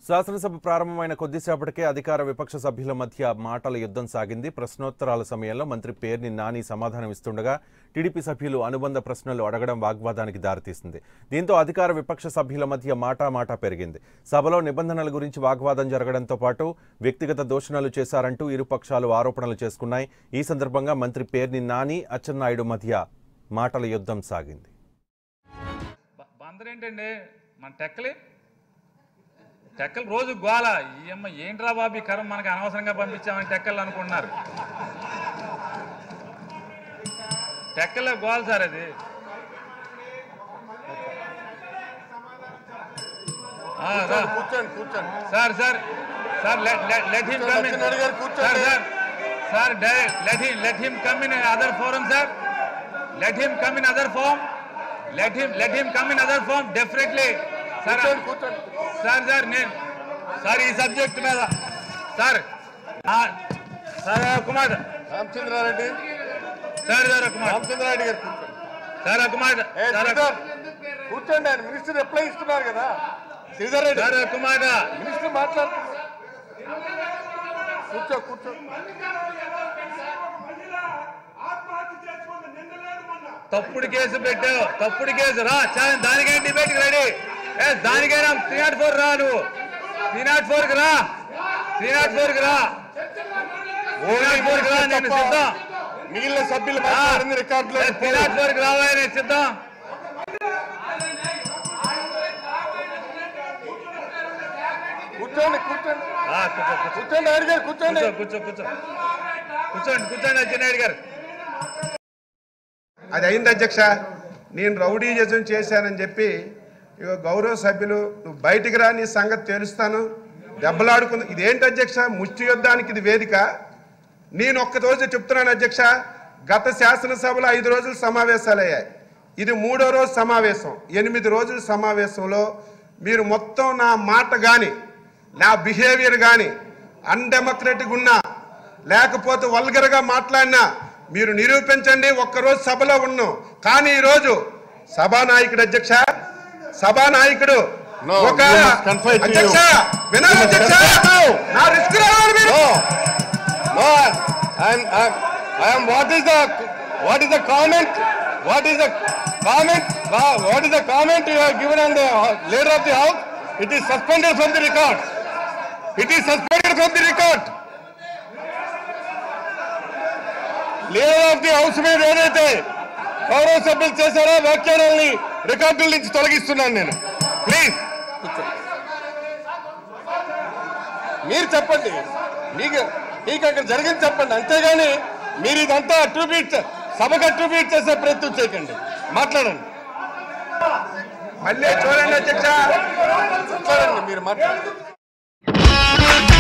శాసనసభ ప్రారంభమైన కొద్దిసేపటికే అధికార విపక్ష సభ్యుల మధ్య మాటల యుద్ధం సాగింది ప్రశ్నోత్తరాల సమయంలో మంత్రి పేర్ని నాని సమాధానం ఇస్తుండగా టీడీపీ సభ్యులు అనుబంధ ప్రశ్నలు అడగడం వాగ్వాదానికి దారితీసింది దీంతో అధికార విపక్ష సభ్యుల మధ్య మాటా మాట పెరిగింది సభలో నిబంధనల గురించి వాగ్వాదం జరగడంతో పాటు వ్యక్తిగత దూషణలు చేశారంటూ ఇరు పక్షాలు ఆరోపణలు చేసుకున్నాయి ఈ సందర్భంగా మంత్రి పేర్ని నాని అచ్చెన్నాయుడు మధ్య మాటల యుద్ధం సాగింది బ- బందర్ ఏంటండి మన టెక్కలి టెక్కలు రోజు గోల ఈ అమ్మ ఏంట్రా బాబు ఈ కరం మనకి అనవసరంగా పంపించామని టెక్కలు అనుకుంటున్నారు టెక్కలే గోల సార్ అది ఆ, రా. కూర్చోండి కూర్చోండి sir sir sir let him come in Atchannaidu garu కూర్చోండి. Sir sir sir direct let him let him come in other forum sir let him come in other form let him let him come in other form definitely sir కూర్చోండి కూర్చోండి sir sir నేను sir ఈ subject మీద sir ఆ- sir Kumar Ramachandra Reddy sir sir Kumar Ramachandra Reddy garu కూర్చోండి sir Kumar ఏ sir Sridhar కూర్చోండి ఆయన మినిస్టర్ రిప్లై ఇస్తున్నారు కదా శ్రీధర్ రెడ్డి సార్ కుమార్ మినిస్టర్ మాట్లాడుతున్నారు కూర్చో కూర్చో తప్పుడు కేసు పెట్టావు తప్పుడు కేసు రా చాలా దానికైనా డిబేట్ రెడీ ఏ దానికైనా త్రీ నాట్ ఫోర్ రా నువ్వు త్రీ నాట్ ఫోర్ కి రా త్రీ నాట్ ఫోర్ కి రా త్రీ నాట్ ఫోర్ కి రా నేను సిద్ధం మిగిలిన సభ్యులు మాట్లాడింది రికార్డులో త్రీ నాట్ ఫోర్ కి రావా నేను సిద్ధం కూర్చోండి కూర్చోండి ఆ, కూర్చో కూర్చో కూర్చోండి ఆయన గారు కూర్చోండి కూర్చో కూర్చో కూర్చో కూర్చోండి కూర్చోండి అచ్చెన్నాయుడు గారు అది అయింది అధ్యక్ష నేను రౌడీజం చేశానని చెప్పి ఇక గౌరవ సభ్యులు నువ్వు బయటికి రా నీ సంగతి తెలుస్తాను దెబ్బలాడుకుంది ఇదేంటి అధ్యక్ష ముష్టి యుద్ధానికి ఇది వేదిక నేను ఒక్క రోజు చెప్తున్నాను అధ్యక్ష గత శాసనసభలో ఐదు రోజులు సమావేశాలు అయ్యాయి ఇది మూడో రోజు సమావేశం ఎనిమిది రోజుల సమావేశంలో మీరు మొత్తం నా మాట కానీ నా బిహేవియర్ కానీ అన్డెమోక్రటిక్ ఉన్నా లేకపోతే వల్గర్గా మాట్లాడినా మీరు నిరూపించండి ఒక్కరోజు సభలో ఉన్నాం కానీ ఈరోజు సభానాయకుడు అధ్యక్ష సభానాయకుడు No, ఒక you must confide to you. అధ్యక్ష వినాలి You must అధ్యక్ష respect now. నా రిస్క్ రావాలి మీరు No, no, I am, I am, I am, what is the, what is the comment? What is the comment? Wha- What is the comment you have given on the uh, leader of the house? It is suspended from the record. It is suspended from the record. Leader of the house మీద ఏదైతే గౌరవ సభ్యులు చేశారో వ్యాఖ్యానాల్ని రికార్డుల నుంచి తొలగిస్తున్నాను నేను please మీరు చెప్పండి మీకు మీకు అక్కడ జరిగింది చెప్పండి అంతేగాని మీరు ఇదంతా అట్రిబ్యూట్ సభకు అట్రిబ్యూట్ చేసే ప్రయత్నం చేయకండి మాట్లాడండి మళ్ళీ చూడండి అధ్యక్ష మాట్లాడండి మీరు మాట్లాడండి